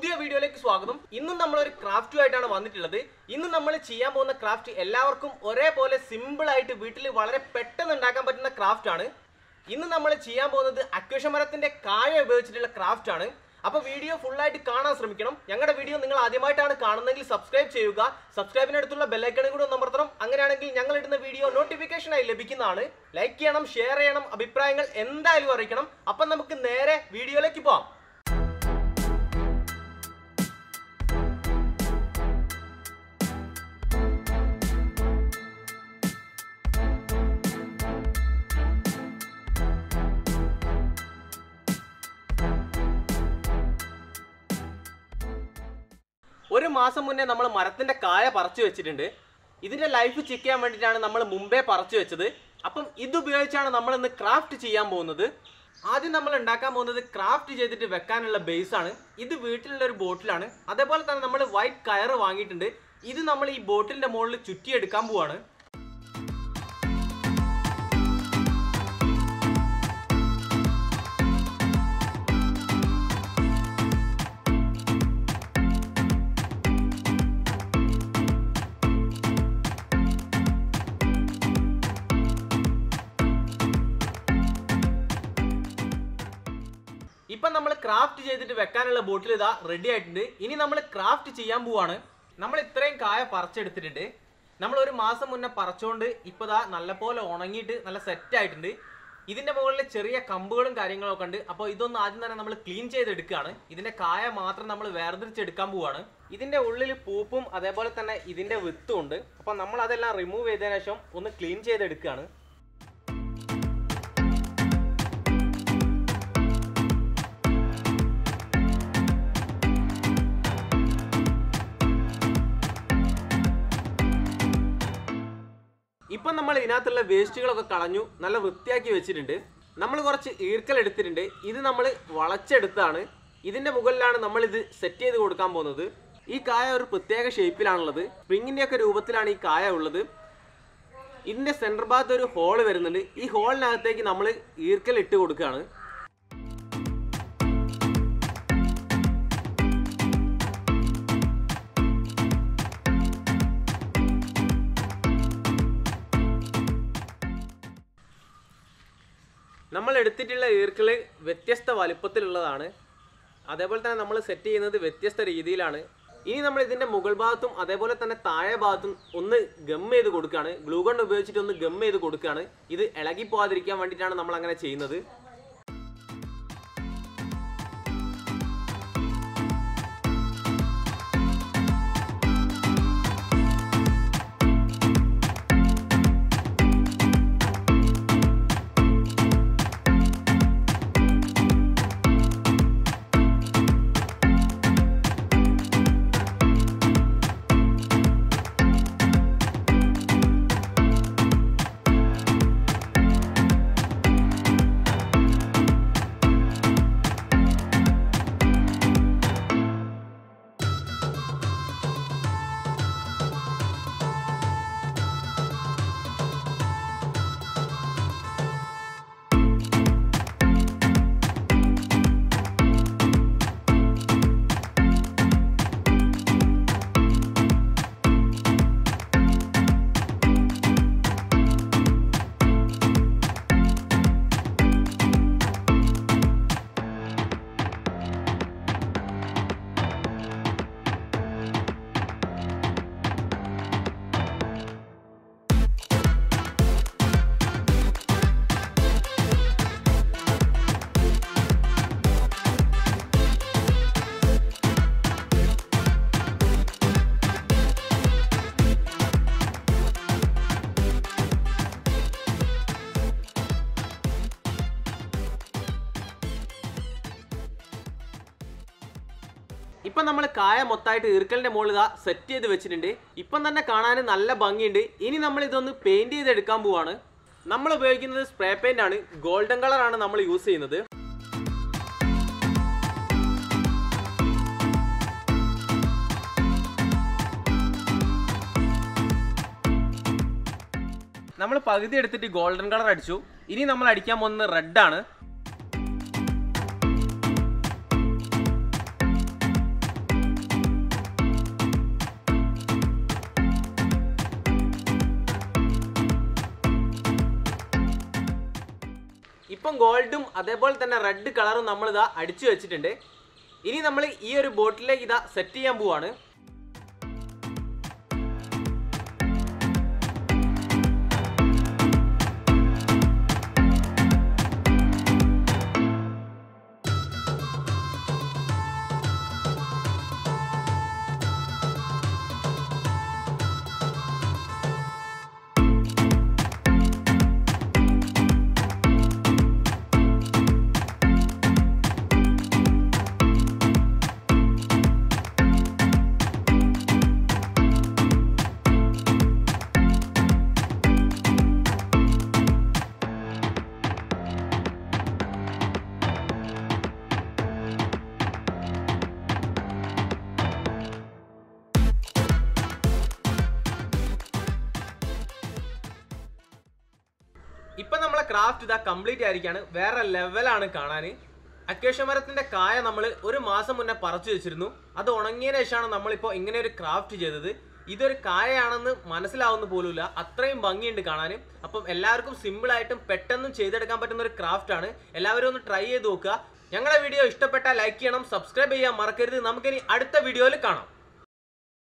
പുതിയ വീഡിയോയിലേക്ക് സ്വാഗതം ഇന്നും നമ്മൾ ഒരു ക്രാഫ്റ്റുമായിട്ടാണ് വന്നിട്ടുള്ളത് ഇന്ന് നമ്മൾ ചെയ്യാൻ പോകുന്ന ക്രാഫ്റ്റ് എല്ലാവർക്കും ഒരേപോലെ സിമ്പിൾ ആയിട്ട് വീട്ടിൽ വളരെ പെട്ടെന്ന് ഉണ്ടാക്കാൻ പറ്റുന്ന ക്രാഫ്റ്റ് ആണ് ഇന്ന് നമ്മൾ ചെയ്യാൻ പോകുന്നത് അക്വേഷ മരത്തിന്റെ കായ ഉപയോഗിച്ചിട്ടുള്ള ക്രാഫ്റ്റ് ആണ് അപ്പൊ വീഡിയോ ഫുൾ ആയിട്ട് കാണാൻ ശ്രമിക്കണം ഞങ്ങളുടെ വീഡിയോ നിങ്ങൾ ആദ്യമായിട്ടാണ് കാണുന്നതെങ്കിൽ സബ്സ്ക്രൈബ് ചെയ്യുക സബ്സ്ക്രൈബിനടുത്തുള്ള ബെല്ലൈക്കണും കൂടി ഒന്ന് അമർത്തണം അങ്ങനെയാണെങ്കിൽ ഞങ്ങൾ ഇടുന്ന വീഡിയോ നോട്ടിഫിക്കേഷനായി ലഭിക്കുന്നതാണ് ലൈക്ക് ചെയ്യണം ഷെയർ ചെയ്യണം അഭിപ്രായങ്ങൾ എന്തായാലും അറിയിക്കണം അപ്പം നമുക്ക് നേരെ വീഡിയോയിലേക്ക് പോവാം ഒരു മാസം മുന്നേ നമ്മൾ മരത്തിന്റെ കായ പറിച്ചു വെച്ചിട്ടുണ്ട് ഇതിന്റെ ലൈഫ് ചെക്ക് ചെയ്യാൻ വേണ്ടിയിട്ടാണ് നമ്മൾ മുമ്പേ പറിച്ചു വെച്ചത് അപ്പം ഇത് ഉപയോഗിച്ചാണ് നമ്മൾ ഇന്ന് ക്രാഫ്റ്റ് ചെയ്യാൻ പോകുന്നത് ആദ്യം നമ്മൾ ഉണ്ടാക്കാൻ പോകുന്നത് ക്രാഫ്റ്റ് ചെയ്തിട്ട് വെക്കാനുള്ള ബേസ് ആണ് ഇത് വീട്ടിലുള്ള ഒരു ബോട്ടിലാണ് അതേപോലെ തന്നെ നമ്മൾ വൈറ്റ് കയറ് വാങ്ങിയിട്ടുണ്ട് ഇത് നമ്മൾ ഈ ബോട്ടിലിന്റെ മുകളിൽ ചുറ്റിയെടുക്കാൻ പോവാണ് ഇപ്പം നമ്മൾ ക്രാഫ്റ്റ് ചെയ്തിട്ട് വെക്കാനുള്ള ബോട്ടിൽ ഇതാ റെഡി ആയിട്ടുണ്ട് ഇനി നമ്മൾ ക്രാഫ്റ്റ് ചെയ്യാൻ പോവാണ് നമ്മൾ ഇത്രയും കായ പറിച്ചെടുത്തിട്ടുണ്ട് നമ്മൾ ഒരു മാസം മുന്നേ പറിച്ചുകൊണ്ട് ഇപ്പോൾ ദാ നല്ലപോലെ ഉണങ്ങിയിട്ട് നല്ല സെറ്റ് ആയിട്ടുണ്ട് ഇതിന്റെ മുകളിൽ ചെറിയ കമ്പുകളും കാര്യങ്ങളൊക്കെ ഉണ്ട് അപ്പോൾ ഇതൊന്നും ആദ്യം തന്നെ നമ്മൾ ക്ലീൻ ചെയ്തെടുക്കുകയാണ് ഇതിന്റെ കായ മാത്രം നമ്മൾ വേർതിരിച്ചെടുക്കാൻ പോവാണ് ഇതിന്റെ ഉള്ളിൽ പൂപ്പും അതേപോലെ തന്നെ ഇതിന്റെ വിത്തും ഉണ്ട് അപ്പോൾ നമ്മൾ അതെല്ലാം റിമൂവ് ചെയ്തതിനു ശേഷം ഒന്ന് ക്ലീൻ ചെയ്തെടുക്കുകയാണ് ഇപ്പം നമ്മൾ ഇതിനകത്തുള്ള വേസ്റ്റുകളൊക്കെ കളഞ്ഞു നല്ല വൃത്തിയാക്കി വെച്ചിട്ടുണ്ട് നമ്മൾ കുറച്ച് ഈർക്കൽ എടുത്തിട്ടുണ്ട് ഇത് നമ്മൾ വളച്ചെടുത്താണ് ഇതിന്റെ മുകളിലാണ് നമ്മൾ ഇത് സെറ്റ് ചെയ്ത് കൊടുക്കാൻ പോകുന്നത് ഈ കായ ഒരു പ്രത്യേക ഷേപ്പിലാണുള്ളത് സ്പ്രിങ്ങിന്റെ ഒക്കെ രൂപത്തിലാണ് ഈ കായ ഉള്ളത് ഇതിന്റെ സെന്റർ ഭാഗത്ത് ഒരു ഹോൾ വരുന്നുണ്ട് ഈ ഹോളിനകത്തേക്ക് നമ്മൾ ഈർക്കൽ ഇട്ട് കൊടുക്കുകയാണ് നമ്മൾ എടുത്തിട്ടുള്ള ഈർക്കിള് വ്യത്യസ്ത വലുപ്പത്തിലുള്ളതാണ് അതേപോലെ തന്നെ നമ്മൾ സെറ്റ് ചെയ്യുന്നത് വ്യത്യസ്ത രീതിയിലാണ് ഇനി നമ്മൾ ഇതിന്റെ മുകൾ ഭാഗത്തും അതേപോലെ തന്നെ താഴെ ഭാഗത്തും ഒന്ന് ഗം ചെയ്ത് കൊടുക്കുകയാണ് ഗ്ലൂ ഗൺ ഉപയോഗിച്ചിട്ട് ഒന്ന് ഗം ചെയ്ത് കൊടുക്കുകയാണ് ഇത് ഇളകി പോകാതിരിക്കാൻ വേണ്ടിയിട്ടാണ് നമ്മൾ അങ്ങനെ ചെയ്യുന്നത് ഇപ്പം നമ്മൾ കായ മൊത്തമായിട്ട് ഈർക്കലിന്റെ മുകളിൽ ഇതാ സെറ്റ് ചെയ്ത് വെച്ചിട്ടുണ്ട് ഇപ്പം തന്നെ കാണാൻ നല്ല ഭംഗിയുണ്ട് ഇനി നമ്മൾ ഇതൊന്ന് പെയിന്റ് ചെയ്തെടുക്കാൻ പോവാണ് നമ്മൾ ഉപയോഗിക്കുന്നത് സ്പ്രേ പെയിന്റ് ആണ് ഗോൾഡൻ കളറാണ് നമ്മൾ യൂസ് ചെയ്യുന്നത് നമ്മൾ പകുതി എടുത്തിട്ട് ഗോൾഡൻ കളർ അടിച്ചു ഇനി നമ്മൾ അടിക്കാൻ പോകുന്നത് റെഡ് ആണ് ഇപ്പം ഗോൾഡും അതേപോലെ തന്നെ റെഡ് കളറും നമ്മൾ ഇതാ അടിച്ചു വെച്ചിട്ടുണ്ട് ഇനി നമ്മൾ ഈ ഒരു ബോട്ടിലേക്ക് ഇതാ സെറ്റ് ചെയ്യാൻ പോവാണ് ഇപ്പൊ നമ്മളെ ക്രാഫ്റ്റ് ഇതാ കംപ്ലീറ്റ് ആയിരിക്കാണ് വേറെ ലെവലാണ് കാണാൻ അക്വേഷ്യ മരത്തിന്റെ കായ നമ്മൾ ഒരു മാസം മുന്നേ പറിച്ചു വെച്ചിരുന്നു അത് ഉണങ്ങിയതിനു ശേഷമാണ് നമ്മളിപ്പോൾ ഇങ്ങനെ ഒരു ക്രാഫ്റ്റ് ചെയ്തത് ഇതൊരു കായയാണെന്ന് മനസ്സിലാവുന്ന പോലുമില്ല അത്രയും ഭംഗിയുണ്ട് കാണാൻ അപ്പം എല്ലാവർക്കും സിമ്പിൾ ആയിട്ടും പെട്ടെന്ന് ചെയ്തെടുക്കാൻ പറ്റുന്ന ഒരു ക്രാഫ്റ്റ് ആണ് എല്ലാവരും ഒന്ന് ട്രൈ ചെയ്ത് നോക്കുക ഞങ്ങളുടെ വീഡിയോ ഇഷ്ടപ്പെട്ടാൽ ലൈക്ക് ചെയ്യണം സബ്സ്ക്രൈബ് ചെയ്യാൻ മറക്കരുത് നമുക്കിനി അടുത്ത വീഡിയോയിൽ കാണാം